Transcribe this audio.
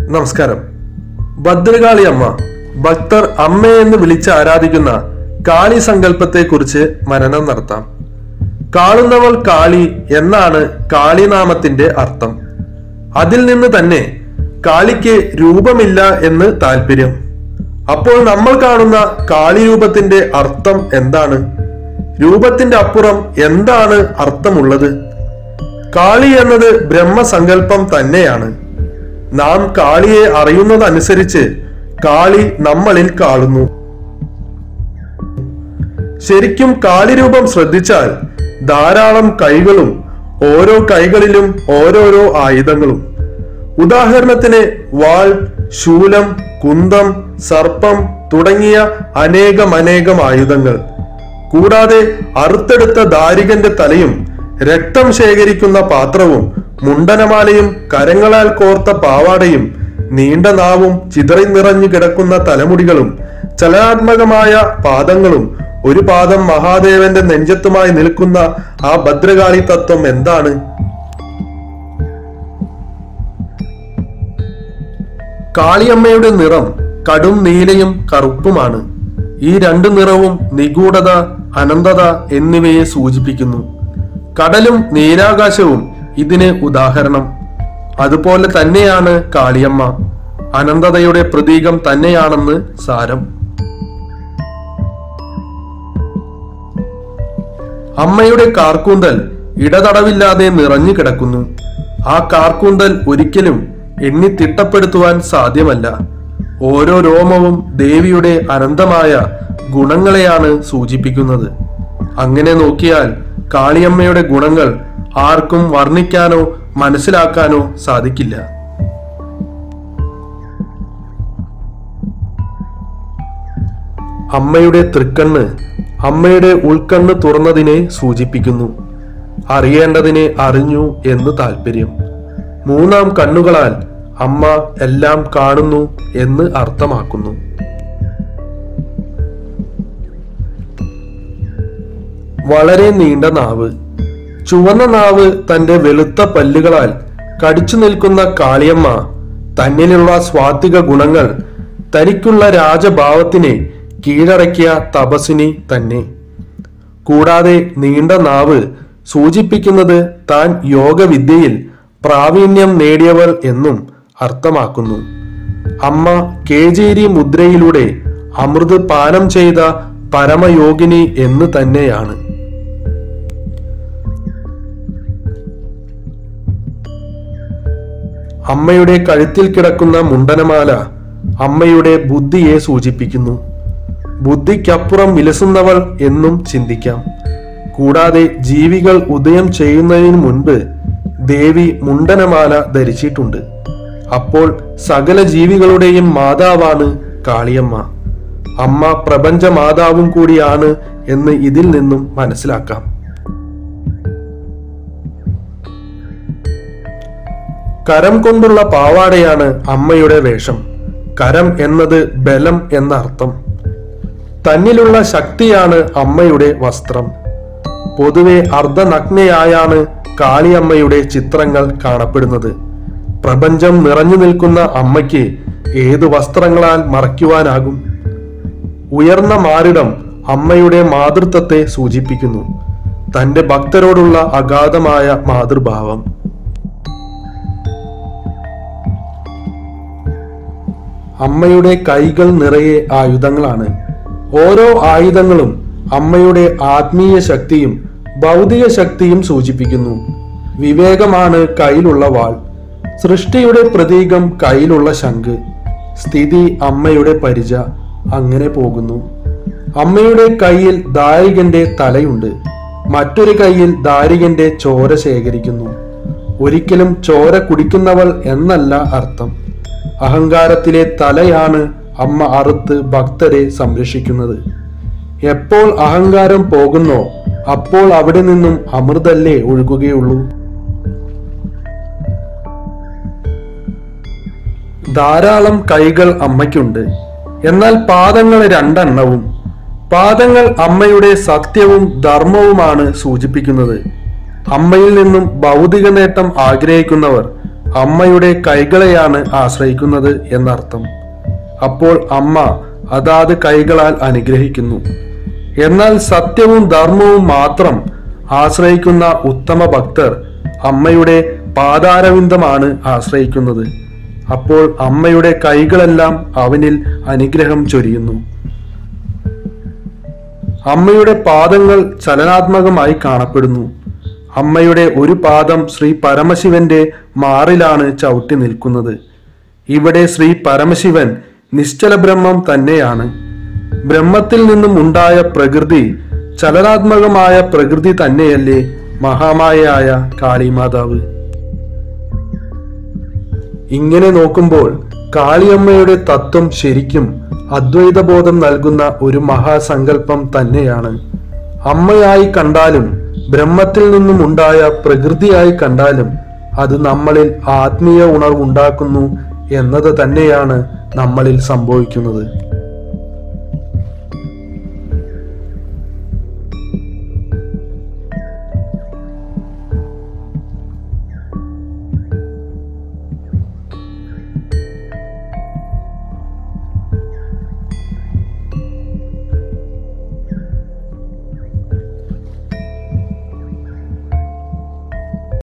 നമസ്കാരം ഭദ്രകാളി അമ്മ ഭക്തർ അമ്മയെന്ന് വിളിച്ച് ആരാധിക്കുന്ന കാളി സങ്കല്പത്തെക്കുറിച്ച് മനനം നടത്താം കാളുന്നവൾ കാളി എന്നാണ് കാളിനാമത്തിന്റെ അർത്ഥം അതിൽ നിന്ന് തന്നെ കാളിക്ക് രൂപമില്ല എന്ന് താല്പര്യം അപ്പോൾ നമ്മൾ കാണുന്ന കാളി രൂപത്തിന്റെ അർത്ഥം എന്താണ് രൂപത്തിന്റെ അപ്പുറം എന്താണ് അർത്ഥമുള്ളത് കാളി എന്നത് ബ്രഹ്മസങ്കല്പം തന്നെയാണ് നാം കാളിയെ അറിയുന്നതനുസരിച്ച് കാളി നമ്മളിൽ കാളുന്നു ശരിക്കും കാളിരൂപം ശ്രദ്ധിച്ചാൽ ധാരാളം കൈകളും ഓരോ കൈകളിലും ഓരോരോ ആയുധങ്ങളും ഉദാഹരണത്തിന് വാൾ ശൂലം കുന്തം സർപ്പം തുടങ്ങിയ അനേകം അനേകം ആയുധങ്ങൾ കൂടാതെ അറുത്തെടുത്ത ദാരികന്റെ തലയും രക്തം ശേഖരിക്കുന്ന പാത്രവും മുണ്ടനമാലയും കരങ്ങളാൽ കോർത്ത പാവാടയും നീണ്ട നാവും ചിതറി നിറഞ്ഞു കിടക്കുന്ന തലമുടികളും ചലനാത്മകമായ പാദങ്ങളും ഒരു പാദം മഹാദേവന്റെ നെഞ്ചത്തുമായി നിൽക്കുന്ന ആ ഭദ്രകാളി തത്വം എന്താണ് കാളിയമ്മയുടെ നിറം കടും നീലയും കറുപ്പുമാണ് ഈ രണ്ടു നിറവും നിഗൂഢത അനന്തത എന്നിവയെ സൂചിപ്പിക്കുന്നു കടലും നീലാകാശവും ഇതിന് ഉദാഹരണം അതുപോലെ തന്നെയാണ് കാളിയമ്മ അനന്തതയുടെ പ്രതീകം തന്നെയാണെന്ന് സാരം അമ്മയുടെ കാർക്കൂന്തൽ ഇടതടവില്ലാതെ നിറഞ്ഞു കിടക്കുന്നു ആ കാർക്കൂന്തൽ ഒരിക്കലും എണ്ണി തിട്ടപ്പെടുത്തുവാൻ സാധ്യമല്ല ഓരോ രോമവും ദേവിയുടെ അനന്തമായ ഗുണങ്ങളെയാണ് സൂചിപ്പിക്കുന്നത് അങ്ങനെ നോക്കിയാൽ കാളിയമ്മയുടെ ഗുണങ്ങൾ ആർക്കും വർണ്ണിക്കാനോ മനസ്സിലാക്കാനോ സാധിക്കില്ല അമ്മയുടെ തൃക്കണ്ണ് അമ്മയുടെ ഉൾക്കണ്ണ് തുറന്നതിനെ സൂചിപ്പിക്കുന്നു അറിയേണ്ടതിനെ അറിഞ്ഞു എന്ന് താല്പര്യം മൂന്നാം കണ്ണുകളാൽ അമ്മ എല്ലാം കാണുന്നു എന്ന് അർത്ഥമാക്കുന്നു വളരെ നീണ്ട നാവ് ചുവന്ന നാവ് തന്റെ വെളുത്ത പല്ലുകളാൽ കടിച്ചു നിൽക്കുന്ന കാളിയമ്മ തന്നിലുള്ള സ്വാത്വിക ഗുണങ്ങൾ തനിക്കുള്ള രാജഭാവത്തിനെ കീഴടക്കിയ തപസ്വിനി തന്നെ കൂടാതെ നീണ്ട നാവ് സൂചിപ്പിക്കുന്നത് താൻ യോഗവിദ്യയിൽ പ്രാവീണ്യം നേടിയവൾ എന്നും അർത്ഥമാക്കുന്നു അമ്മ കേജേരി മുദ്രയിലൂടെ അമൃത് പാനം ചെയ്ത പരമയോഗിനി എന്ന് തന്നെയാണ് അമ്മയുടെ കഴുത്തിൽ കിടക്കുന്ന മുണ്ടനമാല അമ്മയുടെ ബുദ്ധിയെ സൂചിപ്പിക്കുന്നു ബുദ്ധിക്കപ്പുറം വിലസുന്നവൾ എന്നും ചിന്തിക്കാം കൂടാതെ ജീവികൾ ഉദയം ചെയ്യുന്നതിന് മുൻപ് ദേവി മുണ്ടനമാല ധരിച്ചിട്ടുണ്ട് അപ്പോൾ സകല ജീവികളുടെയും മാതാവാണ് കാളിയമ്മ അമ്മ പ്രപഞ്ച മാതാവും കൂടിയാണ് എന്ന് ഇതിൽ നിന്നും മനസ്സിലാക്കാം കരം കൊണ്ടുള്ള പാവാടയാണ് അമ്മയുടെ വേഷം കരം എന്നത് ബലം എന്ന അർത്ഥം തന്നിലുള്ള ശക്തിയാണ് അമ്മയുടെ വസ്ത്രം പൊതുവെ അർദ്ധനഗ്നയായാണ് കാളിയമ്മയുടെ ചിത്രങ്ങൾ കാണപ്പെടുന്നത് പ്രപഞ്ചം നിറഞ്ഞു നിൽക്കുന്ന അമ്മയ്ക്ക് ഏതു വസ്ത്രങ്ങളാൽ മറയ്ക്കുവാനാകും ഉയർന്ന മാറിടം അമ്മയുടെ മാതൃത്വത്തെ സൂചിപ്പിക്കുന്നു തന്റെ ഭക്തരോടുള്ള അഗാധമായ മാതൃഭാവം അമ്മയുടെ കൈകൾ നിറയെ ആയുധങ്ങളാണ് ഓരോ ആയുധങ്ങളും അമ്മയുടെ ആത്മീയ ശക്തിയും ഭൗതിക ശക്തിയും സൂചിപ്പിക്കുന്നു വിവേകമാണ് കയ്യിലുള്ള വാൾ സൃഷ്ടിയുടെ പ്രതീകം കയ്യിലുള്ള ശംഖ് സ്ഥിതി അമ്മയുടെ പരിച അങ്ങനെ പോകുന്നു അമ്മയുടെ കയ്യിൽ ദാരികന്റെ തലയുണ്ട് മറ്റൊരു കയ്യിൽ ദാരികന്റെ ചോര ശേഖരിക്കുന്നു ഒരിക്കലും ചോര കുടിക്കുന്നവൾ എന്നല്ല അർത്ഥം അഹങ്കാരത്തിലെ തലയാണ് അമ്മ അറുത്ത് ഭക്തരെ സംരക്ഷിക്കുന്നത് എപ്പോൾ അഹങ്കാരം പോകുന്നോ അപ്പോൾ അവിടെ നിന്നും അമൃതല്ലേ ഒഴുകുകയുള്ളൂ ധാരാളം കൈകൾ അമ്മയ്ക്കുണ്ട് എന്നാൽ പാദങ്ങൾ രണ്ടെണ്ണവും പാദങ്ങൾ അമ്മയുടെ സത്യവും ധർമ്മവുമാണ് സൂചിപ്പിക്കുന്നത് അമ്മയിൽ നിന്നും ഭൗതിക നേട്ടം ആഗ്രഹിക്കുന്നവർ അമ്മയുടെ കൈകളെയാണ് ആശ്രയിക്കുന്നത് എന്നർത്ഥം അപ്പോൾ അമ്മ അതാത് കൈകളാൽ അനുഗ്രഹിക്കുന്നു എന്നാൽ സത്യവും ധർമ്മവും മാത്രം ആശ്രയിക്കുന്ന ഉത്തമ ഭക്തർ അമ്മയുടെ പാതാരവിന്ദമാണ് ആശ്രയിക്കുന്നത് അപ്പോൾ അമ്മയുടെ കൈകളെല്ലാം അവനിൽ അനുഗ്രഹം ചൊരിയുന്നു അമ്മയുടെ പാദങ്ങൾ ചലനാത്മകമായി കാണപ്പെടുന്നു അമ്മയുടെ ഒരു പാദം ശ്രീ പരമശിവന്റെ മാറിലാണ് ചവിട്ടി നിൽക്കുന്നത് ഇവിടെ ശ്രീ പരമശിവൻ നിശ്ചല ബ്രഹ്മം തന്നെയാണ് ബ്രഹ്മത്തിൽ നിന്നും ഉണ്ടായ പ്രകൃതി ചലനാത്മകമായ പ്രകൃതി തന്നെയല്ലേ മഹാമായയായ കാളിമാതാവ് ഇങ്ങനെ നോക്കുമ്പോൾ കാളിയമ്മയുടെ തത്വം ശരിക്കും അദ്വൈതബോധം നൽകുന്ന ഒരു മഹാസങ്കല്പം തന്നെയാണ് അമ്മയായി കണ്ടാലും ബ്രഹ്മത്തിൽ നിന്നും ഉണ്ടായ പ്രകൃതിയായി കണ്ടാലും അത് നമ്മളിൽ ആത്മീയ ഉണർവുണ്ടാക്കുന്നു എന്നത് തന്നെയാണ് നമ്മളിൽ സംഭവിക്കുന്നത്